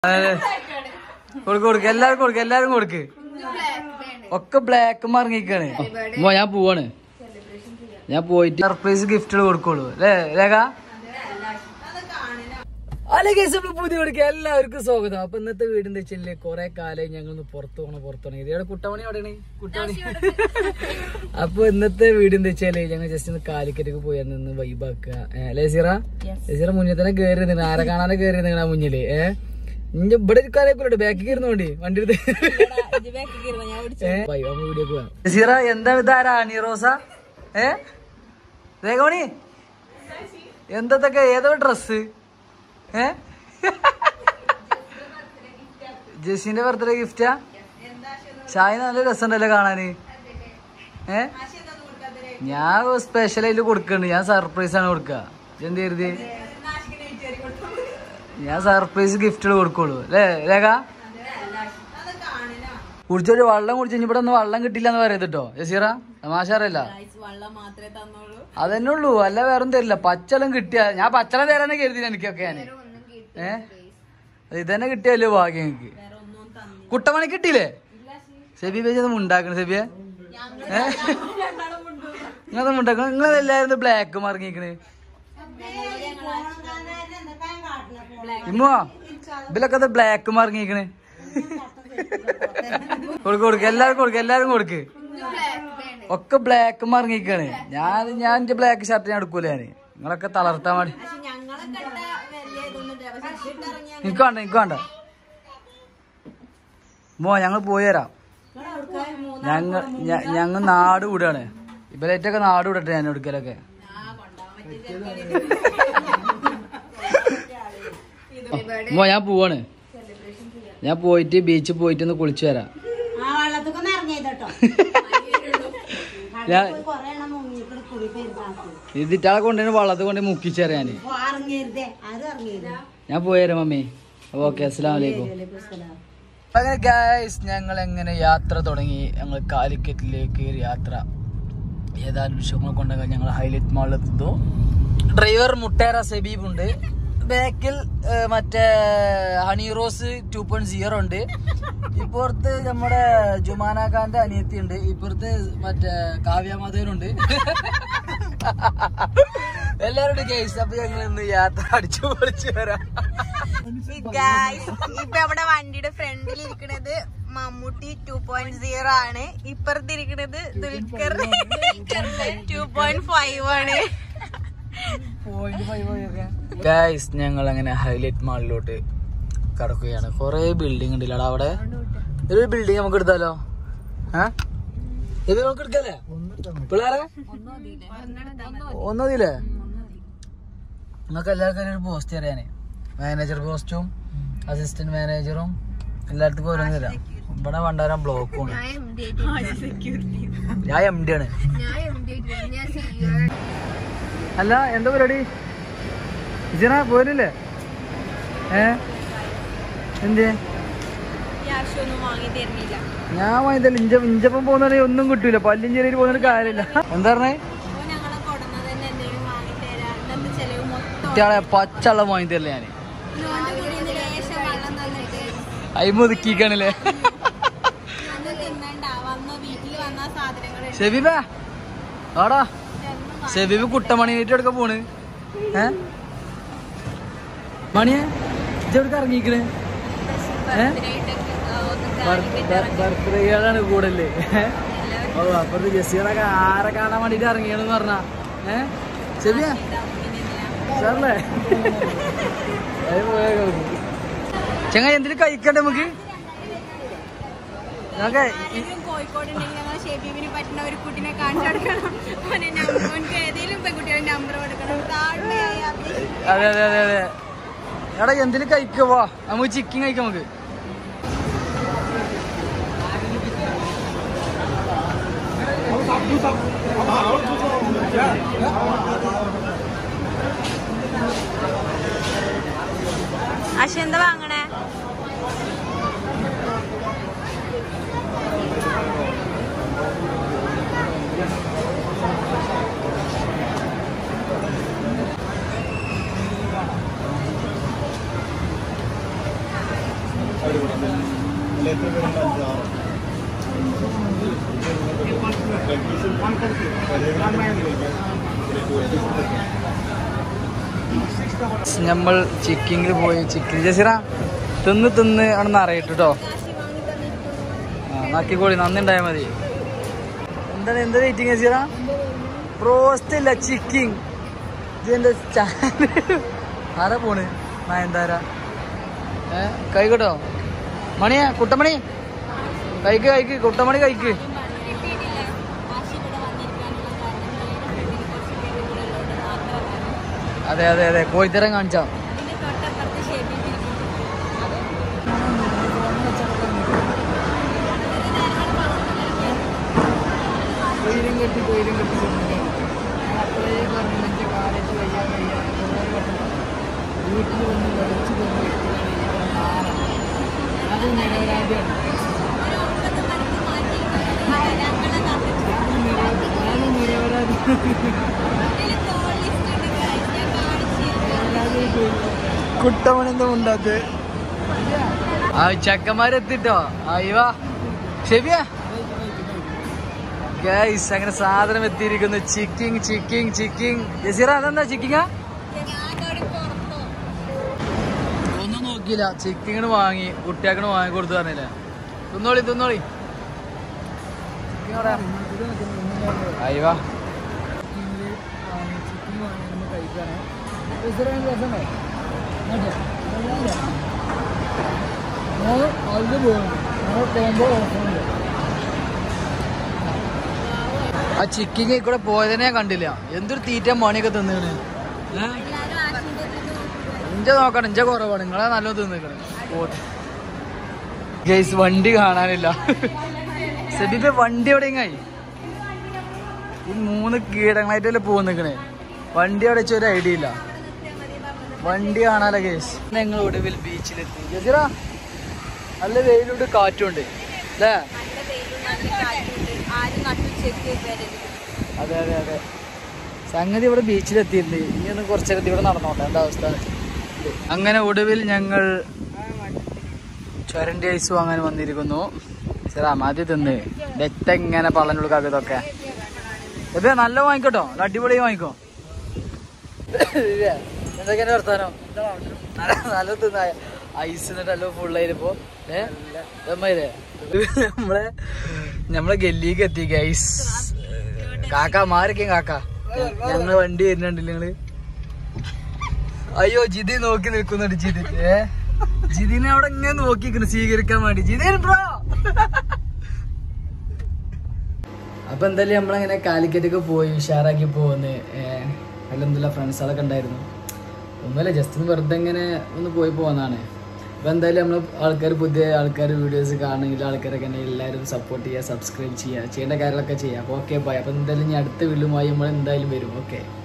അതെ കൊടുക്ക് കൊടുക്ക് എല്ലാരും കൊടുക്ക് എല്ലാരും കൊടുക്ക് ഒക്കെ ബ്ലാക്ക് മറങ്ങിക്കാണ് മോ ഞാൻ പോവാണ് ഞാൻ പോയിട്ട് സർപ്രൈസ് ഗിഫ്റ്റുകൾ കൊടുക്കുള്ളൂ അല്ലേ രേഖ അല്ലെ കേസ് നമ്മള് പുതിയ കൊടുക്കുക എല്ലാവർക്കും സ്വാഗതം അപ്പൊ ഇന്നത്തെ വീടിന്റെ വെച്ചില്ലേ കൊറേ കാലം ഞങ്ങൾ ഒന്ന് പുറത്തു പോകണം പുറത്തു പോകണം ഇതേടെ കുട്ടമണി എവിടെയാണ് കുട്ടമണി അപ്പൊ ഇന്നത്തെ വീടിന്റെ വെച്ചാല് ഞങ്ങൾ ജസ്റ്റ് ഒന്ന് കാലിക്കറ്റൊക്കെ പോയി നിന്ന് വൈബാക്കുക അല്ലേ സീറ സീറ മുന്നിൽ തന്നെ കയറി നിന്ന് ആരെ കാണാതെ കയറി നിങ്ങളാ മുന്നില് ഏഹ് ഇഞ്ഞ ഇവിടെ ഇരിക്കാനൊക്കെ ബാക്കിൽ ഇരുന്നോണ്ടി വണ്ടി എടുത്ത് ഏ, വൈ, നമുക്ക് വീഡിയോക്ക് പോവാം. സീറ എന്താ ഇതാരാ നീറോസ ഏ രേഖമണി എന്തൊക്കെ ഏതോ ഡ്രസ് ഏ ജെസ്സിന്റെ ബർത്ത്ഡേ ഗിഫ്റ്റാ ഷായി നല്ല രസമുണ്ടല്ലോ കാണാന് ഏ ഞാൻ സ്പെഷ്യലായിട്ട് കൊടുക്കണ്ട് ഞാൻ സർപ്രൈസ് ആണ് കൊടുക്ക എന്ത് കരുതി ഞാൻ സർപ്രൈസ് ഗിഫ്റ്റുകൾ കൊടുക്കുള്ളൂ അല്ലേ രേഖ കുടിച്ചൊരു വെള്ളം കുടിച്ചു ഇവിടെ ഒന്ന് വെള്ളം കിട്ടില്ല എന്ന് പറയുന്നത് കേട്ടോ ജസീറ തമാശാറല്ല വെള്ളം മാത്രമേ തന്നോളൂ അതന്നെ ഉള്ളൂ അല്ല വേറെ തരില്ല പച്ചളം കിട്ടിയ ഞാൻ പച്ചളം തരാനേ കരുതി എനിക്കൊക്കെ ഞാൻ ഏ അത് ഇതന്നെ കിട്ടിയല്ലോ ഭാഗ്യം എനിക്ക് വേറെ ഒന്നും തന്നു കുട്ടമണി കിട്ടിയില്ലേ സെബി പേജ് ഉണ്ടാക്കണം സെബിയെ ഏ നിങ്ങളത് ഉണ്ടാക്കണം നിങ്ങളെല്ലാരും ബ്ലാക്ക് മറങ്ങിക്കണ് ഇമ്മോ ഇതിലൊക്കെ ബ്ലാക്ക് മറങ്ങിക്കണ് കൊടുക്ക് കൊടുക്ക് എല്ലാരും കൊടുക്ക് എല്ലാരും കൊടുക്ക് ഒക്കെ ബ്ലാക്ക് മറങ്ങിക്കാണ് ഞാൻ ഞാൻ എന്റെ ബ്ലാക്ക് ഷർട്ട് ഞാൻ എടുക്കൂല ഞാന് നിങ്ങളൊക്കെ തളർത്താൻ വേണ്ടി പക്ഷെ ഞങ്ങളെ കണ്ട വലിയ ഇതൊന്നും ഇല്ല പക്ഷെ ഇട്ടിറങ്ങിയ എനിക്ക് വേണ്ട എനിക്ക് വേണ്ട മോ ഞങ്ങൾ പോയി തരാം ഞങ്ങൾ ഞ- ഞങ്ങൾ നാട് വിടാണ് ഇവരേറ്റൊക്കെ നാട് വിടട്ടെ ഞാൻ എടുക്കലൊക്കെ മോ ഞാൻ പോവാണ് ഞാൻ പോയിട്ട് ബീച്ചിൽ പോയിട്ട് ഒന്ന് കുളിച്ചു വരാം ആ വെള്ളത്തിക്കൊന്ന് ഇറങ്ങിയതട്ടോ ഞാൻ കൊറേ എണ്ണം മുങ്ങിക്കൂടി കുടി പെരുന്നാൾക്ക് ഇതിറ്റാളെ കൊണ്ടുവന്ന് വള്ളത്ത് കൊണ്ട് മുക്കിച്ചേരാ ഞാൻ ഓ, ഇറങ്ങിയിരുതേ ആരും ഇറങ്ങിയിരുന്നു ഞാൻ പോയി തരാം മമ്മി ഓക്കെ അസ്സലാം വലൈക്കും അങ്ങനെ ഗായ്സ് ഞങ്ങൾ എങ്ങനെ യാത്ര തുടങ്ങി ഞങ്ങൾ കാലിക്കറ്റിലേക്ക് ഒരു യാത്ര ഏതാനും വിഷയങ്ങൾ കൊണ്ടൊക്കെ ഞങ്ങൾ ഹൈലൈറ്റ് മാളിലെത്തുന്നു ഡ്രൈവർ മുട്ടേറ സബീബ് ഉണ്ട് ബാക്കിൽ ഏഹ്, മറ്റേ Honey Rose two point zero ഉണ്ട് ഇപ്പുറത്ത് നമ്മുടെ ജുമാന ഖാന്റെ അനിയത്തി ഉണ്ട് ഇപ്പുറത്ത് മറ്റേ കാവ്യ മാധവനുണ്ട് എല്ലാവരും ഉണ്ട് ഗൈസ് അപ്പൊ ഞങ്ങൾ ഇന്ന് യാത്ര അടിച്ചു പൊളിച്ചു വരാം ഇപ്പൊ നമ്മുടെ വണ്ടിയുടെ ഫ്രണ്ടിൽ ഇരിക്കണത് മമ്മൂട്ടി ടു പോയിന്റ് സീറോ ആണ് ഇപ്പുറത്ത് ഇരിക്കണത് ദുൽഖർ ടു പോയിന്റ് ഫൈവ് ആണ് ഗൈസ് ഞങ്ങൾ അങ്ങനെ ഹൈലൈറ്റ് മാളിലോട്ട് കടക്കുകയാണ് കൊറേ ബിൽഡിംഗ് ഉണ്ടല്ലോ അവിടെ ഒരു ബിൽഡിംഗ് നമുക്ക് എടുത്താലോ ആ ഇത് നമുക്ക് എടുക്കല്ലേ പിള്ളേരെ ഒന്നതില്ലേ നിങ്ങൾക്ക് എല്ലാവർക്കും ഒരു പോസ്റ്റ് അറിയാനേ മാനേജർ പോസ്റ്റും അസിസ്റ്റന്റ് മാനേജറും എല്ലായിടത്തും ഓരോന്ന് തരാം ഇവിടെ വണ്ടാരം ബ്ലോക്കും ഞാൻ എം ഡി ആണ് അല്ല എന്താ പരിപാടി ഇജന പോരില്ലേ ഏ എന്തേ ക്യാഷ് ഒന്നും വാങ്ങി തരുന്നില്ല ഞാൻ വാങ്ങിയതല്ല ഇഞ്ച ഇഞ്ചപ്പം പോകുന്ന ഒന്നും കിട്ടൂല പല്ലിഞ്ചേരിയിൽ പോകുന്നൊരു കാര്യമില്ല എന്താ പറഞ്ഞേ അപ്പൊ ഞങ്ങളെ കൊടുന്നത് തന്നെ എന്തെങ്കിലും വാങ്ങി തരാം ഇന്നത്തെ ചെലവ് മൊത്തം കുട്ടികളെ പച്ചവെള്ളം വാങ്ങി തരില്ല ഞാൻ ഇന്നോന്റെ കൂടി ഇന്ന് ലേശം വെള്ളം തന്നിട്ട് അയിമ ഒതുക്കിക്കാണല്ലേ ഒന്നും തിന്നണ്ട വന്ന വീട്ടിൽ വന്ന സാധനങ്ങൾ ഷെബീബ ആടാ ഷെബീബ് കുട്ടമണിയായിട്ട് എടുക്ക പോണ് ഏ മണിയെ ഇജെവിടക്ക് ഇറങ്ങിക്കണ് ഏ ബർത്ത്ഡേകളാണ് കൂടല്ലേ ഓ അപ്പുറത്ത് ജസീറൊക്കെ ആരെ കാണാൻ വേണ്ടിട്ട് ഇറങ്ങിയെന്ന് പറഞ്ഞ ഏ ശരിയാ സാറല്ലേ ചെങ്ങ എന്തിനു കഴിക്കണ്ടേ നമുക്ക് ഞങ്ങൾക്ക് കോഴിക്കോട് ഉണ്ടെങ്കിൽ ഞങ്ങൾ ഷെബീബിന് പറ്റുന്ന ഒരു കുട്ടിനെ കാണിച്ചു കൊടുക്കണം അവനെ number- അവനക്ക് ഏതെങ്കിലും പെൺകുട്ടിയുടെ നമ്പർ കൊടുക്കണം താഴ്മയായി അപേക്ഷിച്ച് അതെ അതെ അതെ അതെ എടാ എന്തിനു കഴിക്കവാ നമുക്ക് ചിക്കൻ കഴിക്കാം നമുക്ക് അശ എന്താ വാങ്ങണേ നമ്മൾ ചിക്കിങ്ങിൽ പോയി ചിക്കിൽ ജസിറ തിന്ന് തിന്ന് ആണെന്ന് അറിയട്ടെ കേട്ടോ ആ നക്കിക്കോളി നന്ദിണ്ടായാൽ മതി എന്താണ് എന്താ വെയിറ്റിംഗ് ജസിറ റോസ്റ്റ് ഇല്ല ചിക്കിങ് ഇതിന്റെ ചാനൽ ആരാ പോണ് നയൻതാര ഏ കൈകട്ടോ മണിയാ കുട്ടമണി കഴിക്ക് കഴിക്ക് കുട്ടമണി കഴിക്ക് അതെ അതെ അതെ കോഴിത്തരം കാണിച്ചാ കൊയിലും കെട്ടി കൊയിലും കെട്ടി അത്രയും പറഞ്ഞു എൻ്റെ കാലത്ത് വയ്യ വയ്യ വീട്ടിൽ വന്ന് കളിച്ചു കൊണ്ട് അത് നിരപരാധിയാണ് ഞാനും നിരപരാധി കുട്ടമണെന്താ ഉണ്ടാത്ത് ആ ചെക്കന്മാരെത്തിട്ടോ അയ്യവാ ശരിയാ ഗൈസ് അങ്ങനെ സാധനം എത്തിയിരിക്കുന്നു ചിക്കിങ് ചിക്കിങ് ചിക്കിങ് ജസീറ അതെന്താ ചിക്കിങ്ങാ ഒന്നും നോക്കിയില്ല ചിക്കിങ്ങിന് വാങ്ങി കുട്ടിയാക്കിന് വാങ്ങി കൊടുത്തു പറഞ്ഞില്ലേ തിന്നോളി തിന്നോളി അയ്യവാ ആ ചിക്കിങ് കൂടെ പോയതിനെ ഞാൻ കണ്ടില്ല എന്തൊരു തീറ്റ മണിയൊക്കെ തിന്നിക്കണ് ഇഞ്ച നോക്കണം ഇഞ്ച കുറവാണ് നിങ്ങളെ നല്ലോണം തിന്നിക്കണ് ഗൈസ് വണ്ടി കാണാനില്ല സെബിബെ വണ്ടി എവിടെയെങ്ങായി ഈ മൂന്ന് കീടങ്ങളായിട്ടല്ലേ പോകുന്ന നിക്കണേ വണ്ടി അവിടെ വെച്ച ഒരു ഐഡിയ ഇല്ല വണ്ടി കാണാലോ ഗൈസ് ഞങ്ങൾ ഒടുവിൽ ബീച്ചിലെത്തി ജസിറ നല്ല വെയിലുണ്ട് കാറ്റുണ്ട് അല്ലേ ആരും നട്ടുച്ചേക്ക് വരരുത് അതെ അതെ അതെ സംഗതി ഇവിടെ ബീച്ചിലെത്തിയിട്ടുണ്ട് ഇനി ഒന്ന് കുറച്ചേരത്തി ഇവിടെ നടന്നോട്ടെ എന്താ അവസ്ഥ അങ്ങനെ ഒടുവിൽ ഞങ്ങൾ ചൊരണ്ടി ഐസ് വാങ്ങാൻ വന്നിരിക്കുന്നു സാർ മതി തിന്ന് ഇതെങ്ങനെ പള്ളനുള്ളിൽ ഇതൊക്കെ ഇത് നല്ല വാങ്ങിക്കോട്ടോ നല്ല അടിപൊളി വാങ്ങിക്കോ എന്തൊക്കെയാണ് വർത്താനം നല്ല തിന്ന ഐസ് എന്നിട്ടല്ലോ ഫുള്ളായിരുപ്പോ ഏ ഇതമ്മയില്ലേ നമ്മളെ നമ്മളെ ഗല്ലിക്ക് എത്തി ഐസ് കാക്ക മാറിക്കും കാക്ക ഞങ്ങള് വണ്ടി വരുന്നുണ്ട് നിങ്ങള് അയ്യോ ജിതി നോക്കി നിൽക്കുന്നുണ്ട് ജിതി ഏ ജിതിനെ അവിടെ ഇങ്ങനെ നോക്കിക്കുന്നു സ്വീകരിക്കാൻ വേണ്ടി ജിതിൻ ബ്രോ അപ്പൊ എന്തായാലും നമ്മളങ്ങനെ കാലിക്കറ്റൊക്കെ പോയി ഉഷാറാക്കി പോകുന്നു അല്ലെന്തുള്ള ഫ്രണ്ട്സുകളൊക്കെ ഉണ്ടായിരുന്നു ഒന്നുമില്ല ജസ്റ്റ് ഒന്ന് വെറുതെ ഇങ്ങനെ ഒന്ന് പോയി പോകുന്നതാണ് അപ്പൊ എന്തായാലും നമ്മൾ ആൾക്കാർ പുതിയ ആൾക്കാർ വീഡിയോസ് കാണുമെങ്കിൽ ആൾക്കാരൊക്കെ തന്നെ എല്ലാവരും സപ്പോർട്ട് ചെയ്യുക സബ്സ്ക്രൈബ് ചെയ്യുക ചെയ്യേണ്ട കാര്യങ്ങളൊക്കെ ചെയ്യുക അപ്പോൾ ഓക്കെ ബൈ അപ്പോൾ എന്തായാലും ഇനി അടുത്ത വീഡിയോയുമായി നമ്മൾ എന്തായാലും വരും ഓക്കെ